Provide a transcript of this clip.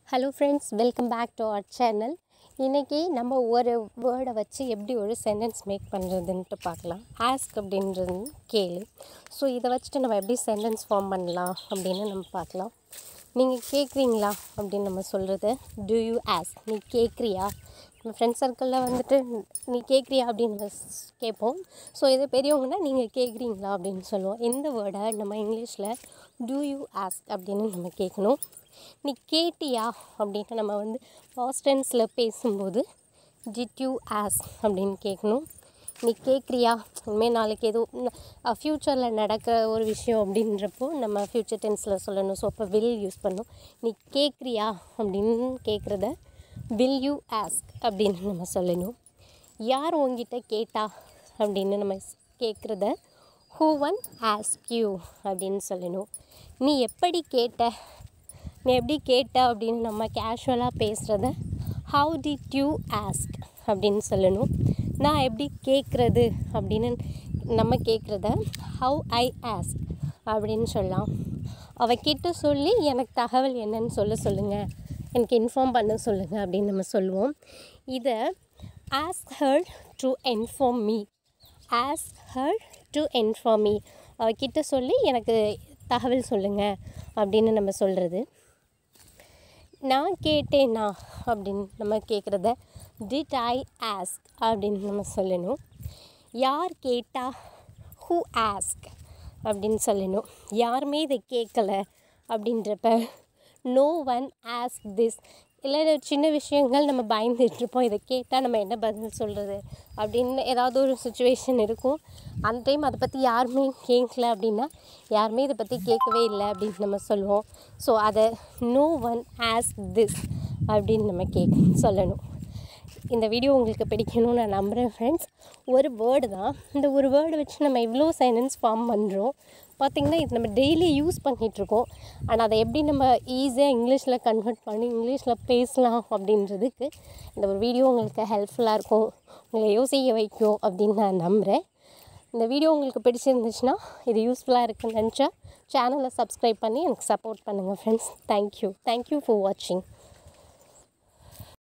hello friends welcome back to அவர் channel இன்றைக்கி நம்ம ஒரு வேர்டை வச்சு எப்படி ஒரு சென்டென்ஸ் மேக் பண்ணுறதுன்ட்டு பார்க்கலாம் ஆஸ்க் அப்படின்றது கேளு ஸோ இதை வச்சுட்டு நம்ம எப்படி சென்டென்ஸ் ஃபார்ம் பண்ணலாம் அப்படின்னு நம்ம பார்க்கலாம் நீங்கள் கேட்குறீங்களா அப்படின்னு நம்ம சொல்கிறது do யூ ஆஸ்க் நீ கேட்குறியா நம்ம ஃப்ரெண்ட்ஸ் சர்க்கிளில் வந்துட்டு நீ கேட்குறியா அப்படின்னு நம்ம ஸ்- கேட்போம் ஸோ இது பெரியவங்கன்னா நீங்கள் கேட்குறீங்களா அப்படின்னு சொல்லுவோம் இந்த வேர்டை நம்ம இங்கிலீஷில் do யூ ஆஸ்க் அப்படின்னு நம்ம கேட்கணும் நீ கேட்டியா அப்படின்னு நம்ம வந்து பாஸ்ட் டென்ஸில் பேசும்போது டிட் யூ ஆஸ்க் அப்படின்னு கேட்கணும் நீ கேட்குறியா இனிமேல் நாளைக்கு எதுவும் ஃப்யூச்சரில் நடக்கிற ஒரு விஷயம் அப்படின்றப்போ நம்ம ஃப்யூச்சர் டென்ஸில் சொல்லணும் ஸோ அப்போ வில் யூஸ் பண்ணணும் நீ கேட்குறியா அப்படின்னு கேட்குறத வில் யூ ஆஸ்க் அப்படின்னு நம்ம சொல்லணும் யார் உங்ககிட்ட கேட்டா அப்படின்னு நம்ம கேட்குறத ஹூ ஒன் ஆஸ்க் யூ அப்படின்னு சொல்லணும் நீ எப்படி கேட்ட நீ எப்படி கேட்ட அப்படின்னு நம்ம கேஷுவலாக பேசுகிறத ஹவு டிட் யூ ஆஸ்க் அப்படின்னு சொல்லணும் நான் எப்படி கேட்குறது அப்படின்னு நம்ம கேட்குறத ஹவு ஐ ஆஸ்க் அப்படின்னு சொல்லலாம் அவகிட்ட சொல்லி எனக்கு தகவல் என்னன்னு சொல்ல சொல்லுங்கள் எனக்கு இன்ஃபார்ம் பண்ண சொல்லுங்கள் அப்படின்னு நம்ம சொல்லுவோம் இதை ask her to inform me ask her to inform me அவகிட்ட சொல்லி எனக்கு தகவல் சொல்லுங்கள் அப்படின்னு நம்ம சொல்கிறது நான் கேட்டேனா அப்படின்னு நம்ம கேட்குறத டிட் ஐ ஆஸ்க் அப்படின்னு நம்ம சொல்லணும் யார் கேட்டா ஹூ ஆஸ்க் அப்படின்னு சொல்லணும் யாருமே இதை கேட்கல அப்படின்றப்ப நோ ஒன் ஆஸ்க் திஸ் இல்லை சின்ன விஷயங்கள் நம்ம பயந்துட்டு இருப்போம் இதை கேட்டால் நம்ம என்ன பதில் சொல்கிறது அப்படின்னு ஏதாவது ஒரு சுச்சுவேஷன் இருக்கும் அந்த டைம் அதை பற்றி யாருமே கேட்கல அப்படின்னா யாருமே இதை பற்றி கேட்கவே இல்லை அப்படின்னு நம்ம சொல்லுவோம் ஸோ அதை நோ ஒன் ஆஸ்க் திஸ் அப்படின்னு நம்ம கேக் சொல்லணும் இந்த வீடியோ உங்களுக்கு பிடிக்கணும்னு நான் நம்புகிறேன் ஃப்ரெண்ட்ஸ் ஒரு வேர்டு தான் இந்த ஒரு வேர்டு வச்சு நம்ம இவ்வளோ சென்டென்ஸ் ஃபார்ம் பண்ணுறோம் பார்த்திங்கன்னா இது நம்ம டெய்லி யூஸ் பண்ணிகிட்ருக்கோம் ஆனால் அதை எப்படி நம்ம ஈஸியாக இங்கிலீஷில் கன்வெர்ட் பண்ணி இங்கிலீஷில் பேசலாம் அப்படின்றதுக்கு இந்த ஒரு வீடியோ உங்களுக்கு ஹெல்ப்ஃபுல்லாக இருக்கும் உங்களை யோசிக்க வைக்கும் அப்படின்னு நான் நம்புகிறேன் இந்த வீடியோ உங்களுக்கு பிடிச்சிருந்துச்சுன்னா இது யூஸ்ஃபுல்லாக இருக்குன்னு நினச்சா சேனலை சப்ஸ்கிரைப் பண்ணி எனக்கு சப்போர்ட் பண்ணுங்கள் ஃப்ரெண்ட்ஸ் தேங்க்யூ தேங்க்யூ ஃபார் வாட்சிங்